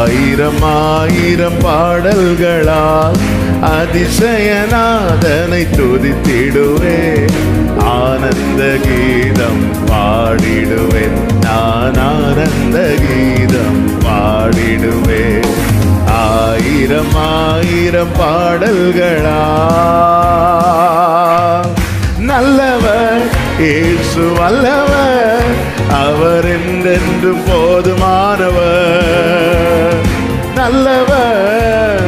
ஆயிரம் ஆயிரம் பாடல்களால் அதிசயநாதனை துதித்திடுவே ஆனந்த கீதம் பாடிடுவேன் நான் ஆனந்த கீதம் பாடிடுவேன் ஆயிரம் ஆயிரம் பாடல்களா நல்லவர் இயேசு வல்லவர் அவர் என்றென்றும் போதுமானவர் நல்லவர்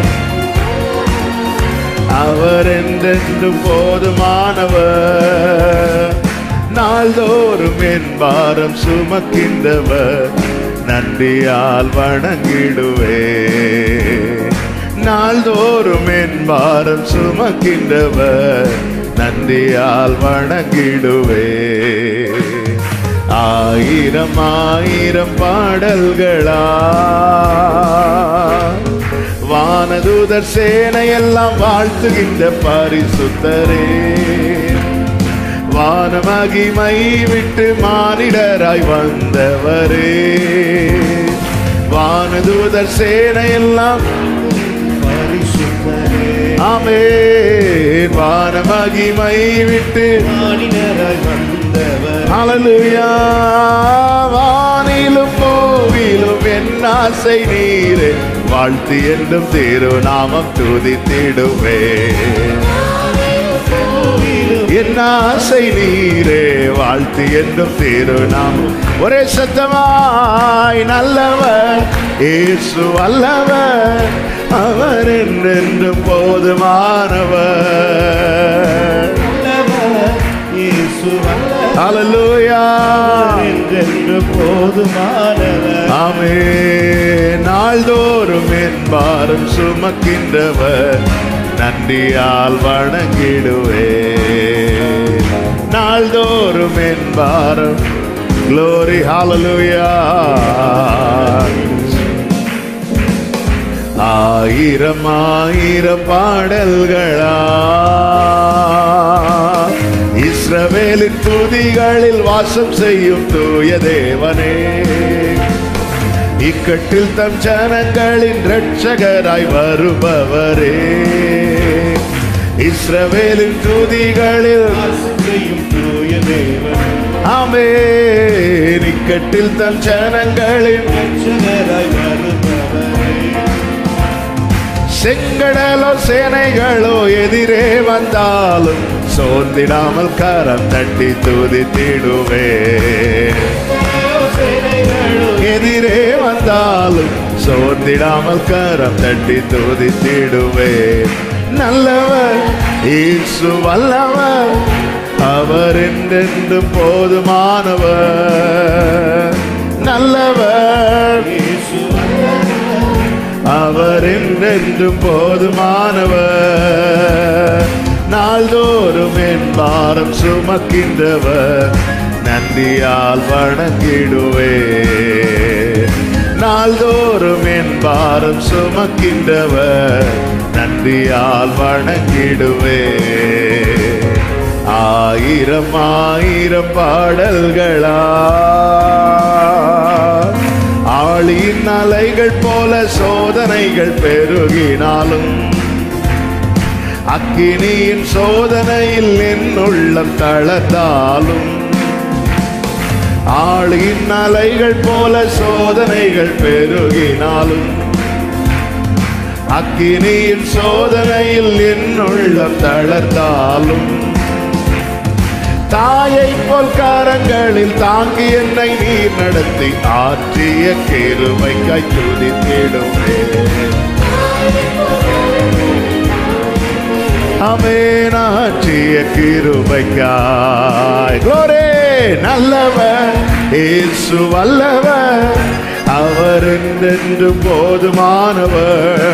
அவர் என்றென்றும் போதுமானவர் நாள்தோறும் என் பாரம் சுமக்கின்றவர் நன்றியால் வணங்கிடுவே நாள்தோறும் என் பாரம் சுமக்கின்றவர் நன்றியால் வணங்கிடுவே ஆயிரம் ஆயிரம் பாடல்களா வானதூதர் சேனையெல்லாம் வாழ்த்துகின்ற பரிசுத்தரே வானமகிமை விட்டு மானிடராய் வந்தவரே வானதூதர் சேனையெல்லாம் பரிசுத்தரே ஆமே வானமகிமை விட்டு மானிடராய் வந்தவர் ஹalleluya வானிலும் பூவிலும் என் ஆசை நீரே வாழ்த்து என்றும் திருநாமம் துதித்திடுவே என் ஆசை நீரே வாழ்த்து என்றும் திருநாமம் ஒரே சத்தமாய் நல்லவர் இயேசு அல்லவர் அவர் என்றென்றும் போதுமானவர் நல்லவர் இயேசு வல்லவர் ஹalleluya என்றென்று போதுமானவர் ஆமே நாள்தோறும் என் பாரம் சுமக்கின்றவர் நன்றியால் வணங்கிடுவே நாள்தோறும் என் பாரம் க்ளோரி ஹalleluya ஆயிரம் ஆயிரம் பாடல்களா இஸ்ரவேலின் துதிகளில் வாசம் செய்யும் தூய தேவனே இக்கட்டில் தம் ஜனங்களின் இரட்சகராய் வருபவரே இஸ்ரவேலின் துதிகளில் செய்யும் தூய தேவன் ஆமே இக்கட்டில் தம் ஜனங்களின் ரட்சகராய் வருபவரே செங்கடலோ சேனைகளோ எதிரே வந்தாலும் சோர்ந்திடாமல் கரம் தட்டி துதித்திடுவே எதிரே வந்தாலும் சோர்ந்திடாமல் கரம் தட்டி துதித்திடுவே நல்லவர் இயேசு வல்லவர் அவர் என்றென்றும் போதுமானவர் நல்லவர் இயேசு அவர் என்றென்றும் போதுமானவர் நாள்தோறும் என் பாரம் சுமக்கின்றவர் நன்றியால் வணங்கிடுவே நாள்தோறும் என் பாரம் சுமக்கின்றவர் நன்றியால் வணங்கிடுவே ஆயிரம் ஆயிரம் பாடல்களா ஆளியின் அலைகள் போல சோதனைகள் பெருகினாலும் அக்கினியின் சோதனையில் என் உள்ளம் தளர்ந்தாலும் ஆளியின் அலைகள் போல சோதனைகள் பெருகினாலும் அக்கினியின் சோதனையில் என் உள்ளம் தளர்ந்தாலும் தாயை போல் காரங்களில் தாங்கி என்னை நீர் நடத்தி ஆற்றிய கிருமைக்காய் துதித்திடுவே அமேனாற்றிய கிருபைக்காய் குளோரே நல்லவர் இயேசு வல்லவர் அவர் என்றென்றும் போதுமானவர்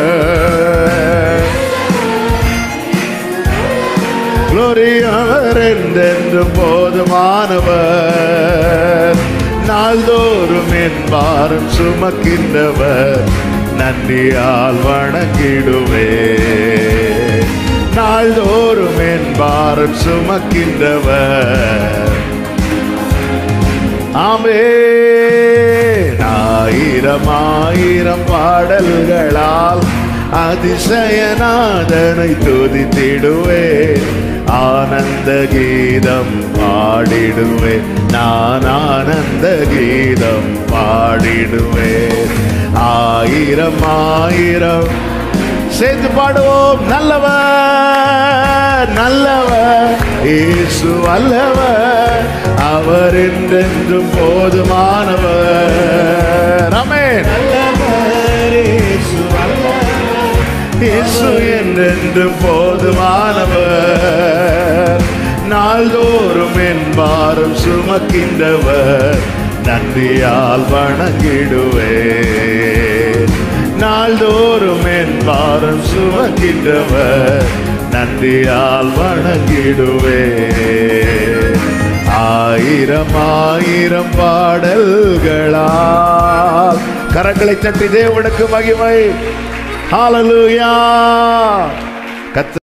குளோரி அவர் என்றென்றும் போதுமானவர் நாள்தோறும் என் பாரம் சுமக்கின்றவர் நன்றியால் வணங்கிடுவே நாள்தோறும் என் பாரம் சுமக்கின்றவர் ஆமே ஆயிரம் ஆயிரம் பாடல்களால் அதிசயநாதனை துதித்திடுவேன் ஆனந்த கீதம் பாடிடுவேன் நான் ஆனந்த கீதம் பாடிடுவேன் ஆயிரம் ஆயிரம் சேர்த்து பாடுவோம் நல்லவர் நல்லவர் இயேசு அல்லவர் அவர் என்றென்றும் போதுமானவர் ஆமென் நல்லவர் இயேசு வல்லவர். இயேசு என்றென்றும் போதுமானவர் நாள்தோறும் என் பாரம் சுமக்கின்றவர் நன்றியால் வணங்கிடுவேன் நாள்தோறும் என் பாரம் சுமக்கின்றவர் நன்றியால் வணங்கிடுவேன் ஆயிரம் ஆயிரம் பாடல்களால் கரங்களை தட்டி தேவனுக்கு மகிமை ஹalleluya கத்த